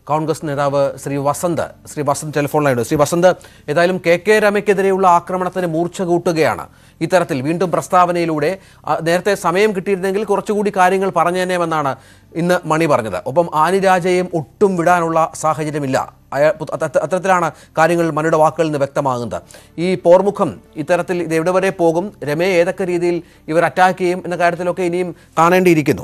കോൺഗ്രസ് നേതാവ് ശ്രീ വസന്ത് ശ്രീ വസന്ത് ടെലിഫോൺ ലൈനുണ്ട് ശ്രീ വസന്ത് ഏതായാലും കെ കെ രമയ്ക്കെതിരെയുള്ള ആക്രമണത്തിന് മൂർച്ച കൂട്ടുകയാണ് ഇത്തരത്തിൽ വീണ്ടും പ്രസ്താവനയിലൂടെ ആ, നേരത്തെ സമയം കിട്ടിയിരുന്നെങ്കിൽ കുറച്ചുകൂടി കാര്യങ്ങൾ പറഞ്ഞേനെമെന്നാണ് ഇന്ന് മണി പറഞ്ഞത് ഒപ്പം ആനിരാജയും ഒട്ടും വിടാനുള്ള സാഹചര്യമില്ല അയ- പുത- അത്ത- അത്തരത്തിലാണ് കാര്യങ്ങൾ മണിയുടെ വാക്കുകളിൽ നിന്ന് വ്യക്തമാകുന്നത് ഈ പോർമുഖം ഇത്തരത്തിൽ ഇത് എവിടെ വരെ പോകും രമയെ ഏതൊക്കെ രീതിയിൽ ഇവർ അറ്റാക്ക് ചെയ്യും എന്ന കാര്യത്തിലൊക്കെ ഇനിയും കാണേണ്ടിയിരിക്കുന്നു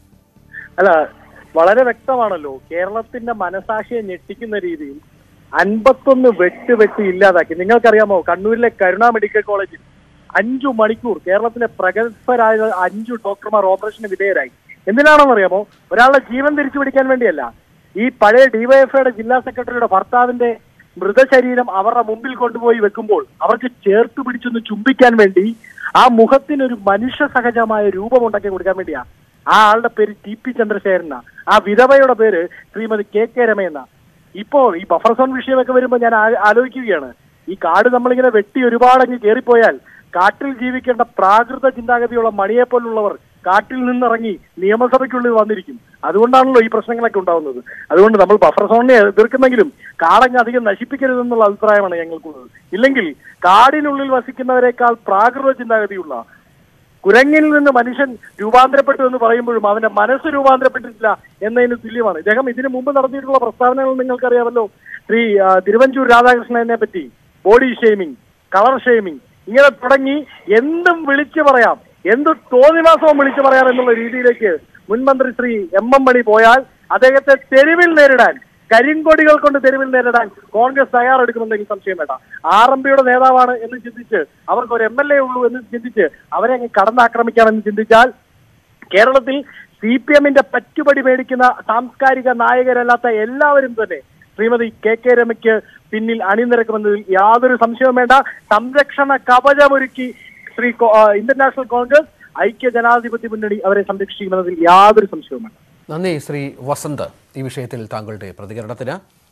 അല്ല വളരെ വ്യക്തമാണല്ലോ കേരളത്തിന്റെ മനസാക്ഷിയെ ഞെട്ടിക്കുന്ന രീതിയിൽ അൻപത്തൊന്ന് വെട്ട് വെട്ടി ഇല്ലാതാക്കി നിങ്ങൾക്കറിയാമോ കണ്ണൂരിലെ കരുണ മെഡിക്കൽ കോളേജിൽ അഞ്ചു മണിക്കൂർ കേരളത്തിലെ പ്രഗത്ഭരായ അഞ്ചു ഡോക്ടർമാർ ഓപ്പറേഷന് വിധേയരായി എന്തിനാണെന്ന് അറിയാമോ ഒരാളുടെ ജീവൻ തിരിച്ചു പിടിക്കാൻ വേണ്ടിയല്ല ഈ പഴയ ഡിവൈഎഫ്ഐയുടെ ജില്ലാ സെക്രട്ടറിയുടെ ഭർത്താവിന്റെ മൃതശരീരം അവരുടെ മുമ്പിൽ കൊണ്ടുപോയി വെക്കുമ്പോൾ അവർക്ക് ചേർത്ത് പിടിച്ചൊന്ന് ചുംബിക്കാൻ വേണ്ടി ആ മുഖത്തിന് ഒരു മനുഷ്യ സഹജമായ രൂപം ഉണ്ടാക്കി കൊടുക്കാൻ വേണ്ടിയാ ആ ആളുടെ പേര് ടി പി ചന്ദ്രശേഖരന ആ വിധവയുടെ പേര് ശ്രീമതി കെ കെ രമയെന്ന ഇപ്പോ ഈ ബഫർ സോൺ വിഷയമൊക്കെ വരുമ്പോൾ ഞാൻ ആ- ആലോചിക്കുകയാണ് ഈ കാട് നമ്മളിങ്ങനെ വെട്ടി ഒരുപാടങ്ങ് കയറിപ്പോയാൽ കാട്ടിൽ ജീവിക്കേണ്ട പ്രാകൃത ചിന്താഗതിയുള്ള മണിയെ പോലുള്ളവർ കാട്ടിൽ നിന്നിറങ്ങി നിയമസഭയ്ക്കുള്ളിൽ വന്നിരിക്കും അതുകൊണ്ടാണല്ലോ ഈ പ്രശ്നങ്ങളൊക്കെ ഉണ്ടാവുന്നത് അതുകൊണ്ട് നമ്മൾ ബഫർ സോണിനെ എതിർക്കുന്നെങ്കിലും കാടങ്ങ് അധികം നശിപ്പിക്കരുതെന്നുള്ള അഭിപ്രായമാണ് ഞങ്ങൾക്കുള്ളത് ഇല്ലെങ്കിൽ കാടിനുള്ളിൽ വസിക്കുന്നവരെക്കാൾ പ്രാകൃത ചിന്താഗതിയുള്ള കുരങ്ങിൽ നിന്ന് മനുഷ്യൻ രൂപാന്തരപ്പെട്ടു എന്ന് പറയുമ്പോഴും അവന്റെ മനസ്സ് രൂപാന്തരപ്പെട്ടിട്ടില്ല എന്നതിന് തുല്യമാണ് ഇദ്ദേഹം ഇതിനു മുമ്പ് നടത്തിയിട്ടുള്ള പ്രസ്താവനകൾ നിങ്ങൾക്കറിയാമല്ലോ ശ്രീ ആ, തിരുവഞ്ചൂർ രാധാകൃഷ്ണനെ പറ്റി ബോഡി ഷെയ്മിങ് കളർ ഷെയ്മിങ് ഇങ്ങനെ തുടങ്ങി എന്തും വിളിച്ചു പറയാം എന്ത് തോന്നിവാസവും വിളിച്ചു പറയാം എന്നുള്ള രീതിയിലേക്ക് മുൻമന്ത്രി ശ്രീ എം എം മണി പോയാൽ അദ്ദേഹത്തെ തെരുവിൽ നേരിടാൻ കരിങ്കൊടികൾ കൊണ്ട് തെരുവിൽ നേരിടാൻ കോൺഗ്രസ് തയ്യാറെടുക്കുമെന്നെങ്കിൽ സംശയം വേണ്ട ആർ എം പിയുടെ നേതാവാണ് എന്ന് ചിന്തിച്ച് അവർക്ക് ഒരു എം എൽ എ ഉള്ളൂ എന്ന് ചിന്തിച്ച് അവരെ അങ്ങ് കടന്നാക്രമിക്കാമെന്ന് ചിന്തിച്ചാൽ കേരളത്തിൽ സി പി എമ്മിന്റെ പറ്റുപടി മേടിക്കുന്ന സാംസ്കാരിക നായകരല്ലാത്ത എല്ലാവരും തന്നെ ശ്രീമതി കെ കെ രമയ്ക്ക് പിന്നിൽ അണിനിരക്കുമെന്നതിൽ യാതൊരു സംശയവും വേണ്ട സംരക്ഷണ കവചമൊരുക്കി ശ്രീ കോ- ആ, ഇന്ത്യൻ നാഷണൽ കോൺഗ്രസ് ഐക്യ ജനാധിപത്യ മുന്നണി അവരെ സംരക്ഷിക്കുമെന്നതിൽ യാതൊരു സംശയവും വേണ്ട നന്ദി ശ്രീ വസന്ത് ഈ വിഷയത്തിൽ താങ്കളുടെ പ്രതികരണത്തിന്